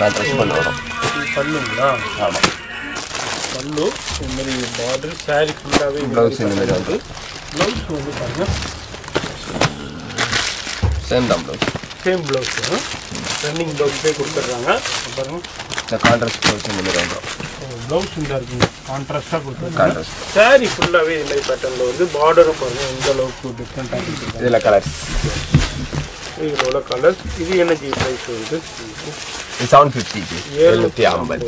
கான்ட்ராஸ்ட் பண்ண வரும் இது பல்லுங்களா ஆமாம் பல்லு இந்த மாதிரி பார்டர் saree ஃபுல்லாகவே ப்ளவுஸ் இந்த மாதிரி வந்து ப்ளவுஸ் வந்து பாருங்க சேம் தான் ப்ளவுஸ் சேம் ப்ளவுஸ் ரன்னிங் ப்ளவுஸே கொடுத்துட்றாங்க பாருங்க இந்த கான்ட்ராஸ்ட் ப்ளவுஸ் இந்த மாதிரி வந்துடும் ப்ளவுஸ் இந்த இருக்குங்க கான்ட்ராஸ்டாக கொடுத்துருக்காங்க கான்ட்ராஸ்ட் saree ஃபுல்லாகவே இந்த மாதிரி பேட்டர்னில் வந்து பார்டரும் பாருங்க எந்த அளவுக்கு டிஃப்ரெண்ட்டாக கொடுத்துருக்காங்க இதில் கலர்ஸ் இதில் உள்ள கலர்ஸ் இது என்ன ஜி ப்ரைஸ் வருது இது செவன் ஃபிஃப்டி எழுநூற்றி ஐம்பது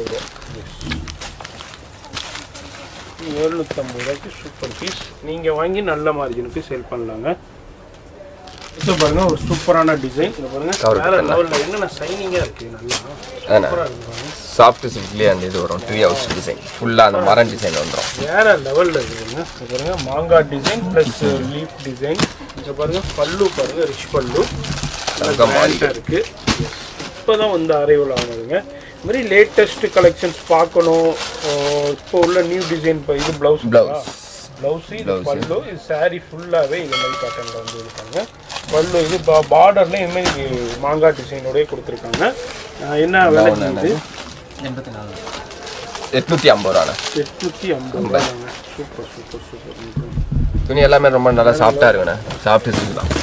எழுநூற்றம்பது ரூபாய்க்கு சூப்பர் பீஸ் நீங்கள் வாங்கி நல்ல மார்ஜினுக்கு சேல் பண்ணலாங்க இது பாருங்க ஒரு சூப்பரான டிசைன் இது பாருங்க Cover வேற பண்ணலாம். லெவலில் என்னென்ன சைனிங்காக இருக்குது நல்லா ஆனா சூப்பராக இருக்கு பாருங்க சாஃப்ட் சில்க்லேயே அந்த இது வரும் ட்ரீ ஹவுஸ் டிசைன் ஃபுல்லாக அந்த மரம் டிசைன் வந்துடும் வேற லெவலில் இருக்குதுங்க இது பாருங்க மாங்காய் டிசைன் ப்ளஸ் லீஃப் டிசைன் இங்கே பாருங்க பல்லு பாருங்க ரிச் பல்லு தங்க மாதிரி. கிராண்டாக இருக்கு இப்போ தான் வந்து அரைவல் ஆனதுங்க இது மாதிரி லேட்டஸ்ட் கலெக்ஷன்ஸ் பார்க்கணும் அஹ் இப்போ உள்ள நியூ டிசைன் இப்போ இது ப்ளவுஸ் Blouse. ப்ளவுஸ் இது Blouse. பல்லு இது saree ஃபுல்லாகவே இந்த மாதிரி பேட்டர்னில் வந்து இருக்காங்க பல்லு இது பார்டர்ல இது மாதிரி மாங்காய் டிசைனோடய கொடுத்துருக்காங்க அஹ் என்ன விலை Gown இது எட்நூற்றி ஐம்பது ரூபாண்ணே எட்நூற்றி ஐம்பது ரூபாங்க சூப்பர் சூப்பர் சூப்பர் துணி எல்லாமே ரொம்ப நல்லா சாஃப்டாக இருக்குண்ணே சாஃப்ட் சில்க் தான்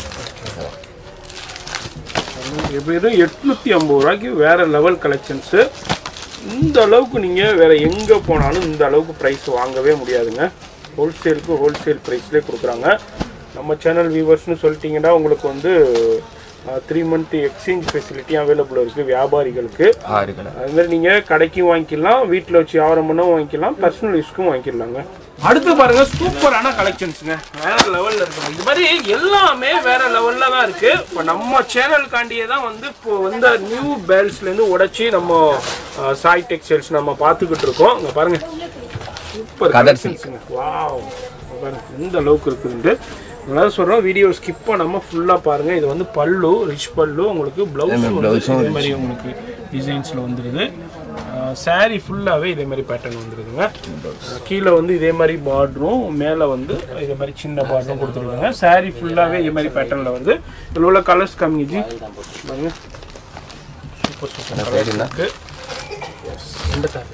வெறும் எட்நூற்றி ஐம்பது ரூபாய்க்கு வேற லெவல் கலெக்ஷன்ஸு இந்த அளவுக்கு நீங்கள் வேற எங்கே போனாலும் இந்த அளவுக்கு ப்ரைஸ் வாங்கவே முடியாதுங்க ஹோல்சேலுக்கு ஹோல்சேல் ப்ரைஸ்லேயே கொடுக்குறாங்க நம்ம சேனல் வியூவர்ஸ்னு சொல்லிட்டீங்கன்னா உங்களுக்கு வந்து three month exchange facility available இருக்குது வியாபாரிகளுக்கு ஆறு கலர் அது மாதிரி நீங்கள் கடைக்கும் வாங்கிக்கலாம் வீட்டில் வச்சு வியாபாரம் பண்ணவும் வாங்கிக்கலாம் பர்சனல் யூஸ்க்கும் வாங்கிக்கலாங்க அடுத்து பாருங்க சூப்பரான கலெக்ஷன்ஸுங்க வேற லெவல்ல இருக்கு இது மாதிரி எல்லாமே வேற லெவல்ல தான் இருக்கு இப்போ நம்ம சேனலுக்காண்டியே தான் வந்து இப்போ வந்த நியூ பேல்ஸ்ல இருந்து உடைச்சி நம்ம அஹ், சாய் டெக்ஸ்டைல்ஸ் நம்ம பார்த்துக்கிட்டு இருக்கோம் இங்க பாருங்க சூப்பர் Colour கலெக்ஷன்ஸுங்க வாவ் பாருங்க எந்த அளவுக்கு இருக்குதுன்ட்டு அதாவது சொல்றோம் வீடியோ ஸ்கிப் பண்ணாம ஃபுல்லா பாருங்க இது வந்து பல்லு ரிச் பல்லு உங்களுக்கு பிளவுஸ் blouse-உம் இதே மாதிரி உங்களுக்கு டிசைன்ஸ்ல வந்துருது சாரி ஃபுல்லாவே இதே மாதிரி பேட்டர்ன் வந்துருதுங்க அஹ் கீழே வந்து இதே மாதிரி பார்டரும் மேலே வந்து இதே மாதிரி சின்ன பார்டரும் கொடுத்துருக்காங்க சாரி ஃபுல்லாவே இதே மாதிரி பேட்டர்ன்ல வந்து இதில் உள்ள கலர்ஸ் கம்மி ஜி பாருங்க சூப்பர் சூப்பர் கலர்ஸ் என்ன? இருக்கு இந்த தாரு.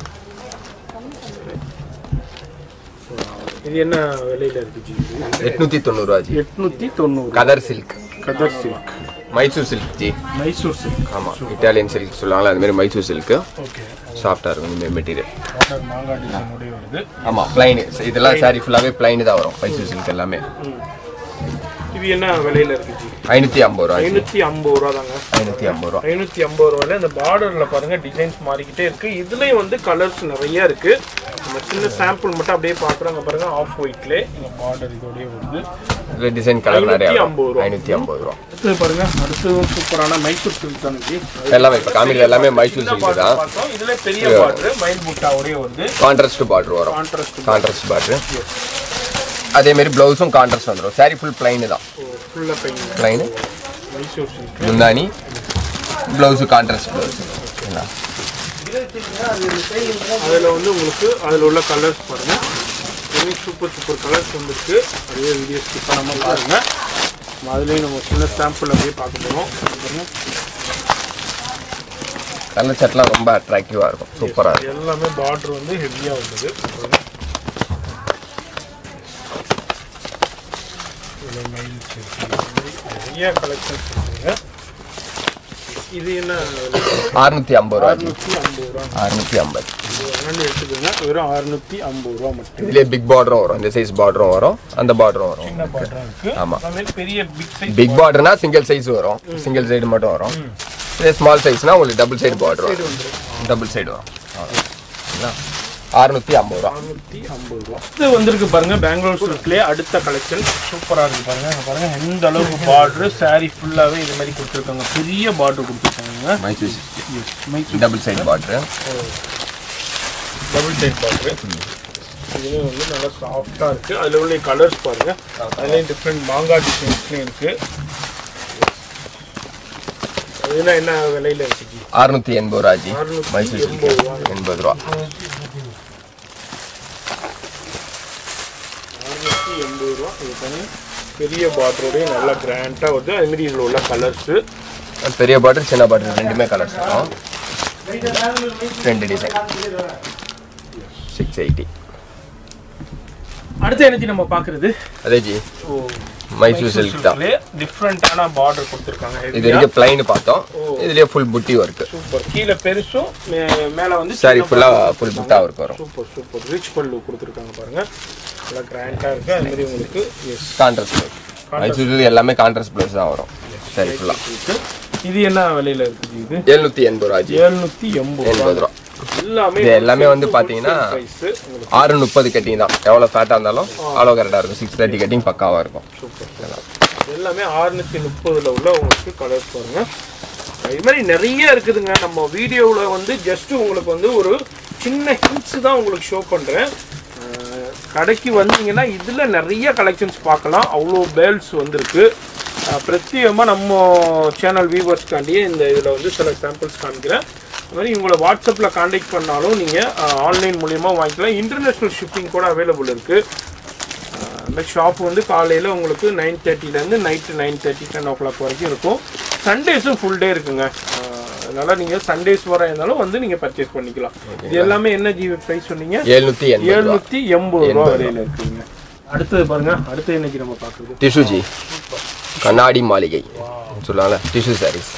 இது என்ன விலையில இருக்கு ஜி எட்நூற்றி தொண்ணூறுரூவா ஜி எட்நூத்தி தொண்ணூறு khadar silk khadar silk Mysore silk ji Mysore silk ஆமாம் இட்டாலியன் சில்க் சொல்லுவாங்களா அது மாதிரி மைசூர் சில்க்கு ஓகே சாஃப்டாக இருக்கும் இந்த மெட்டீரியல் வாட்டர் மாங்காய் டிசைனோடய வருது ஆமாம் பிளைன் இதெல்லாம் சாரி ஃபுல்லாகவே பிளைன் தான் வரும் மைசூர் சில்க் எல்லாமே இது என்ன விலையில இருக்கு ஜி ஐநூற்றி ஐம்பது ரூபா ஜி ஐநூத்தி ஐம்பது ரூபா தாங்க ஐநூற்றி ஐம்பது ரூபா ஐநூத்தி ஐம்பது ரூபாயில இந்த பார்டர்ல பாருங்க டிசைன்ஸ் மாறிக்கிட்டே இருக்கு இதுலயும் வந்து கலர்ஸ் நிறைய இருக்கு நம்ம சின்ன சாம்பிள் மட்டும் அப்படியே பாக்குறோங்க பாருங்க ஆஃப் ஒயிட்ல இந்த பார்டர் இதோடய வருது இதில் டிசைன் கலர் நிறையா 550 ரூபா. ஐநூற்றி ஐம்பது ரூபா அடுத்து பாருங்க அடுத்ததும் சூப்பரான மைசூர் சில்க் தானே ஜி எல்லாமே இப்போ காமியில் எல்லாமே மைசூர் சின்ன சில்க் பார்டர் தான் பார்த்தோம் இதுல பெரிய பார்டர் மயில் புட்டாவோடய வருது கான்ட்ராஸ்ட் பார்டர் வரும் கான்ட்ராஸ்ட் கான்ட்ராஸ்ட் பார்டர் அதே மாதிரி ப்ளவுஸும் கான்ட்ராஸ்ட் வந்துடும் சாரி ஃபுல் பிளைன் தான் ஃபுல்லா பெயின் பிளைன் மைசூர் சில்க் முந்தானி ப்ளவுஸு கான்ட்ராஸ்ட் ப்ளவுஸ் அதில் வந்து உங்களுக்கு அதில் உள்ள கலர்ஸ் பாருங்க இதுலேயும் சூப்பர் சூப்பர் கலர்ஸ் வந்துருக்கு அதே வீடியோ ஸ்கிப் பண்ணாமல் பாருங்க நம்ம அதுலேயும் நம்ம சின்ன சாம்பிள் அப்படியே பார்க்க போகிறோம் பாருங்க கலர் செட்லாம் ரொம்ப அட்ராக்டிவாக இருக்கும் சூப்பராக இருக்கும் எல்லாமே பார்டர் வந்து ஹெவியாக வந்தது பாருங்க. இதுல மயில் செடி, நிறைய கலெக்ஷன்ஸ் இருக்குங்க இது என்ன அறுநூற்றி ஐம்பது ரூபா அறுநூற்றி ஐம்பது ரூபா அறுநூற்றி ஐம்பது வேணாலும் எடுத்துக்கோங்க வெறும் அறுநூற்றி ஐம்பது ரூபா மட்டும் இதுலேயே பிக் பார்டரும் வரும் இந்த சைஸ் பார்டரும் வரும் அந்த பார்டரும் வரும் சின்ன பார்டர் இருக்கு ஆமா. அதுமாதிரி பெரிய பிக் சைஸ் பிக் பார்டர்னா சிங்கிள் சைஸ் வரும் சிங்கிள் சைடு மட்டும் வரும் இதே ஸ்மால் சைஸ்னா உங்களுக்கு டபுள் சைடு பார்டர் வரும் டபுள் சைடு வரும் அறுநூற்றி ஐம்பது ரூபா நானூற்றி ஐம்பது ரூபா இது வந்திருக்கு பாருங்க பெங்களூர் சில்க்லேயே அடுத்த கலெக்ஷன் சூப்பராக இருக்கு பாருங்க இங்க பாருங்க எந்த அளவுக்கு பார்டர் saree ஃபுல்லாகவே இது மாதிரி கொடுத்துருக்காங்க பெரிய பார்டர் கொடுத்துருக்காங்க Mysore Mysore double side border double side border இதுலேயும் வந்து நல்லா சாஃப்டாக இருக்கு அதில் உள்ள கலர்ஸ் பாருங்க அதுலேயும் டிஃப்ரெண்ட் மாங்காய் டிசைன்ஸ்லேயும் இருக்கு அதெல்லாம் என்ன விலையில இருக்கு ஜி அறுநூற்றி எண்பது ரூபா ஜி அறுநூத்தி மைசூர் எண்பது சில்க் ரூபா. எண்பது ரூபா அறுநூற்றி எண்பது ரூபா இது பண்ணி பெரிய பார்டரோடய நல்லா கிராண்டாக வருது அதுமாரி இதில் உள்ள கலர்ஸு பெரிய பார்டர் சின்ன பார்டர் ரெண்டுமே கலர்ஸ் வரும் ரெண்டு டிசைன் சிக்ஸ் எயிட்டி அடுத்து என்ன நம்ம பார்க்குறது அதே ஜி மைசூர் சில்க் தான் டிஃப்ரெண்ட்டான பார்டர் கொடுத்துருக்காங்க இது வரைக்கும் பிளைன் பார்த்தோம் இதுலயே ஃபுல் புட்டி ஒர்க் சூப்பர் கீழே பெருசும் மே- மேல வந்து சாரி ஃபுல்லா ஃபுல் புட்டா ஒர்க் வரும் சூப்பர் சூப்பர் ரிச் பல்லு கொடுத்துருக்காங்க பாருங்க நல்லா கிராண்டா இருக்கு அது மாதிரி உங்களுக்கு yes contrast blouse Mysore silk எல்லாமே கான்ட்ராஸ்ட் ப்ளவுஸ் தான் வரும் சரி ஃபுல்லா இது என்ன விலையில இருக்குது இது எழுநூத்தி எண்பது ரூபா ஜி எழுநூத்தி எண்பது எண்பது ரூபா எல்லாமே இது எல்லாமே வந்து பாத்தீங்கன்னா price உங்களுக்கு ஆறு முப்பது கட்டிங் தான் எவ்வளோ ஃபேட்டாக இருந்தாலும் அவ்வளோ கரெக்டாக இருக்கும் சிக்ஸ் தேர்ட்டி கட்டிங் பக்காவாக இருக்கும் எல்லாமே ஆறுநூத்தி முப்பதுல உள்ள உங்களுக்கு கலர்ஸ் பாருங்க இது மாதிரி நிறைய இருக்குதுங்க நம்ம வீடியோவில் வந்து ஜஸ்ட் உங்களுக்கு வந்து ஒரு சின்ன ஹிண்ட்ஸ் தான் உங்களுக்கு ஷோ பண்ணுறேன் கடைக்கு வந்தீங்கன்னா இதில் நிறைய கலெக்ஷன்ஸ் பார்க்கலாம் அவ்வளோ பேல்ஸ் வந்திருக்கு அஹ், பிரத்யேகமாக நம்ம சேனல் வியூவர்ஸ்க்காண்டியே இந்த இதில் வந்து சில சாம்பிள்ஸ் காமிக்கிறேன் அது மாதிரி உங்களை வாட்ஸ்அப்பில் காண்டாக்ட் பண்ணாலும் நீங்கள் ஆன்லைன் மூலியமா வாங்கிக்கலாம் இன்டர்நேஷ்னல் ஷிப்பிங் கூட அவைலபிள் இருக்குது அந்த ஷாப் வந்து காலையில் உங்களுக்கு நைன் தேர்ட்டிலேருந்து night nine thirty ten o'clock வரைக்கும் இருக்கும் சண்டேஸும் ஃபுல் டே இருக்குங்க அஹ் அதனால நீங்கள் சண்டேஸ் வர இருந்தாலும் வந்து நீங்கள் பர்ச்சேஸ் பண்ணிக்கலாம் இது எல்லாமே என்ன ஜிபி ப்ரைஸ் சொன்னீங்க எழுநூத்தி எண்பது ரூபா எழுநூற்றி எண்பது ரூபா விலையில் இருக்குங்க அடுத்தது பாருங்க அடுத்து இன்னைக்கு நம்ம பார்க்குறது டிஷ்யூ ஜி கண்ணாடி மாளிகை சொல்லலாம்ல டிஷ்யூ சாரீஸ்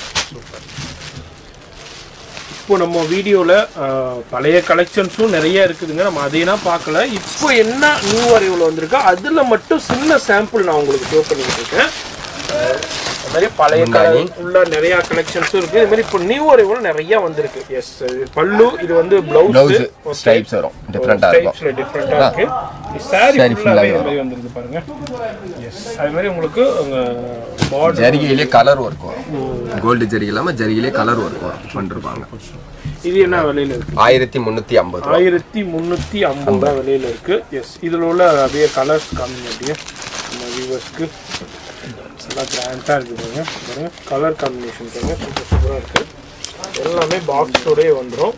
இப்போ நம்ம வீடியோவில் பழைய கலெக்ஷன்ஸும் நிறைய இருக்குதுங்க நம்ம அதையெல்லாம் பார்க்கல இப்போ என்ன நியூ அறிவில் வந்திருக்கோ அதில் மட்டும் சின்ன சாம்பிள் நான் உங்களுக்கு ஷோ பண்ணிக்கிட்டு இருக்கேன் அஹ், அது மாதிரி பழைய முந்தானி. கல- உள்ள நிறைய கலெக்ஷன்ஸும் இருக்கு இது மாதிரி இப்போ நியூ அறிவில் நிறைய வந்திருக்கு எஸ் பல்லு இது வந்து ப்ளவுஸ் பிளவுஸ் ஸ்ட்ரைப்ஸ் வரும் டிஃப்ரெண்ட்டாக இருக்கும் டைப்ஸ்ல டிஃப்ரெண்டா இருக்கு சாரி Saree ஃபுல்லாவே full-ஆவே இது மாதிரி வந்திருக்கு பாருங்க எஸ் அது மாதிரி உங்களுக்கு பார்டர் ஜரிகையிலே கலர் ஒர்க் வரும் கோல்டு ஜரிகை இல்லாமல் ஜரிகையிலே கலர் ஒர்க் வரும் பண்ணிருப்பாங்க இது என்ன விலையில இருக்கு ஆயிரத்தி முந்நூற்றி ஐம்பது ரூபா ஆயிரத்தி முந்நூற்றி ஐம்பது ரூபா விலையில இருக்கு எஸ் இதில் உள்ள அப்படியே கலர்ஸ் காமிங்க அப்படியே நம்ம வியூவர்ஸ்க்கு நல்லா கிராண்டாக இருக்குது பாருங்க பாருங்க கலர் காம்பினேஷன் பாருங்க சூப்பர் சூப்பராக இருக்கு எல்லாமே பாக்ஸோடயே வந்துடும்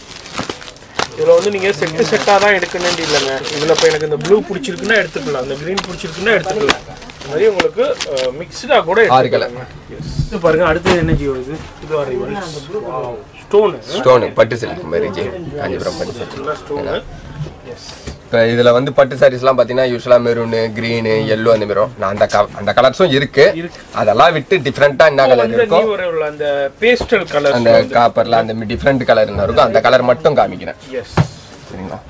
இதில் வந்து நீங்கள் செட்டு செட்டாக தான் எடுக்கணும்னு இல்லைங்க இதில் இப்போ எனக்கு இந்த ப்ளூ பிடிச்சிருக்குன்னா எடுத்துக்கலாம் இந்த க்ரீன் பிடிச்சிருக்குன்னா எடுத்துக்கலாம் இந்த மாதிரி உங்களுக்கு மிக்ஸ்டாக கூட ஆறு colour. எஸ் இது பாருங்க அடுத்தது என்ன ஜி வருது இது வரை ஸ்டோனு ஸ்டோனு பட்டு சில்க் மாதிரி ஜி காஞ்சிபுரம் பட்டு சில்க் ஃபுல்லாக ஸ்டோனு எஸ் இப்போ இதில் வந்து பட்டு சாரீஸ்லாம் பார்த்தீங்கன்னா யூஸ்வலாக மெரூனு க்ரீனு எல்லோ அந்த மாதிரி வரும் நான் அந்த க அந்த கலர்ஸும் இருக்கு இருக்கு. அதெல்லாம் விட்டு டிஃப்ரெண்ட்டாக என்ன கலர் இந்த இருக்கும் நியூ உள்ள அந்த பேஸ்டல் கலர் அந்த காப்பர்ல அந்த டிஃப்ரெண்ட் கலர் இருக்கும் அந்த கலர் மட்டும் காமிக்கிறேன் எஸ் சரிங்களா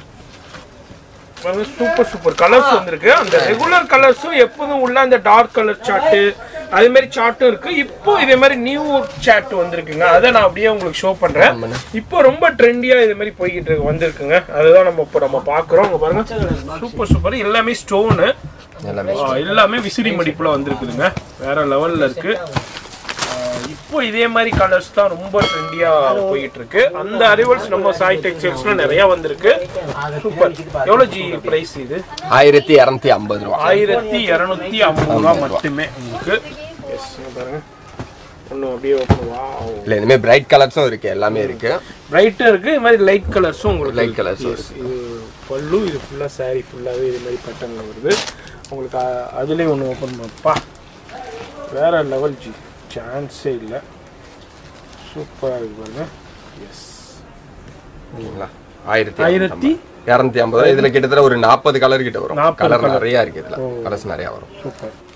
சூப்பர் சூப்பர் கலர்ஸ் வந்திருக்கு அந்த ரெகுலர் கலர்ஸும் எப்போதும் உள்ள அந்த டார்க் கலர் சார்ட்டு அதே மாதிரி சார்ட்டும் இருக்கு இப்போ இதே மாதிரி நியூ சார்ட் வந்திருக்குங்க அதை நான் அப்படியே உங்களுக்கு ஷோ பண்றேன் இப்போ ரொம்ப ட்ரெண்டியா இதே மாதிரி போய்கிட்டு இருக்கு வந்திருக்குங்க அதுதான் நம்ம இப்போ நம்ம பாக்குறோம் இங்க பாருங்க சூப்பர் சூப்பர் எல்லாமே ஸ்டோனு எல்லாமே எல்லாமே விசிறி மடிப்புல வந்திருக்குதுங்க வேற லெவல்ல இருக்கு ஆஹ் இப்போ இதே மாதிரி கலர்ஸ் தான் ரொம்ப ட்ரெண்டியா போயிட்டு இருக்கு அந்த அரிவல்ஸ் நம்ம சாய் டெக்ஸ்டைல்ஸ்ல நிறைய வந்திருக்கு சூப்பர் எவ்வளவு ஜி பிரைஸ் இது ஆயிரத்தி இரநூத்தி ஐம்பது ரூபா ஆயிரத்தி இருநூத்தி ஐம்பது ரூபா மட்டுமே உங்களுக்கு எஸ் பாருங்க ஒன்றும் அப்படியே ஓப்பன் வா இல்லை இனிமேல் பிரைட் கலர்ஸும் இருக்கு எல்லாமே இருக்கு பிரைட்டும் இருக்கு இது மாதிரி லைட் கலர்ஸும் உங்களுக்கு Light colours உம் Yes, இது பல்லு இது ஃபுல்லாக saree ஃபுல்லாகவே இது மாதிரி பேட்டர்னில் வருது உங்களுக்கு அ- அதுலேயும் ஒன்று ஓப்பன் பண்ணப்பா வேற லெவல் ஜி சான்ஸே இல்லை சூப்பராக இருக்கு பாருங்க எஸ் ஓகேங்களா ஆயிரத்தி ஆயிரத்தி இரநூத்தி ஐம்பது ரூபா இதுல கிட்டத்தட்ட ஒரு நாற்பது கலர் கிட்ட வரும் 40 கலர் colour. நிறைய இருக்கு இதுல கலர்ஸ் நிறைய வரும் சூப்பர்